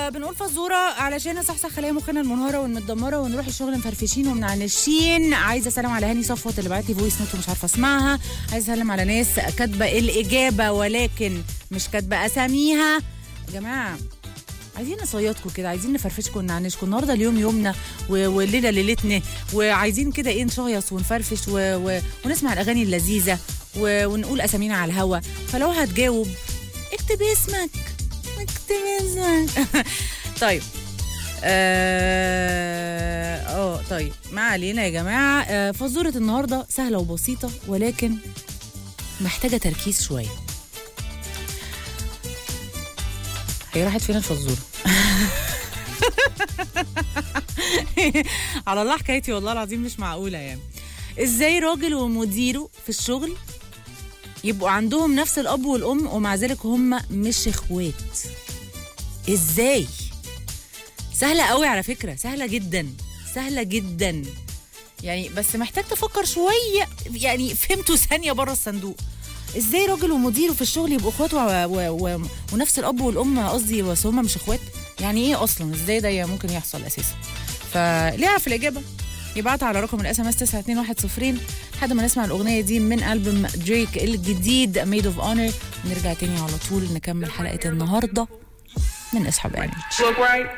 بنقول فزوره علشان اصحصح خلايا مخنا المنهاره والمتدمره ونروح الشغل مفرفشين ومنعنشين عايزه اسلم على هاني صفوت اللي بعت لي فويس نوت ومش عارفه اسمعها عايزه اسلم على ناس كاتبه الاجابه ولكن مش كاتبه اساميها يا جماعه عايزين نصيادكم كده عايزين نفرفشكم ونعنشكم النهارده اليوم يومنا و- والليله ليلتنا وعايزين كده ايه نشيص ونفرفش و... و... ونسمع الاغاني اللذيذه و... ونقول اسامينا على الهوا فلو هتجاوب اكتب اسمك اكتب اسمك طيب اه آه، طيب ما علينا يا جماعه آه فزوره النهارده سهله وبسيطه ولكن محتاجه تركيز شويه هي راحت فين الفزوره على الله حكايتي والله العظيم مش معقوله يعني ازاي راجل ومديره في الشغل يبقوا عندهم نفس الاب والام ومع ذلك هم مش اخوات ازاي سهله قوي على فكره سهله جدا سهله جدا يعني بس محتاج تفكر شويه يعني فهمتوا ثانيه بره الصندوق ازاي راجل ومديره في الشغل يبقوا اخوات و... و... و... ونفس الاب والام قصدي بس هم مش اخوات يعني ايه اصلا ازاي ده ممكن يحصل اساسا فليه يعرف الاجابه يبعتها على رقم الاس ام اس 921 لحد ما نسمع الاغنيه دي من البوم دريك الجديد ميد اوف اونر ونرجع تاني على طول نكمل حلقه النهارده من اصحاب يعني Look right.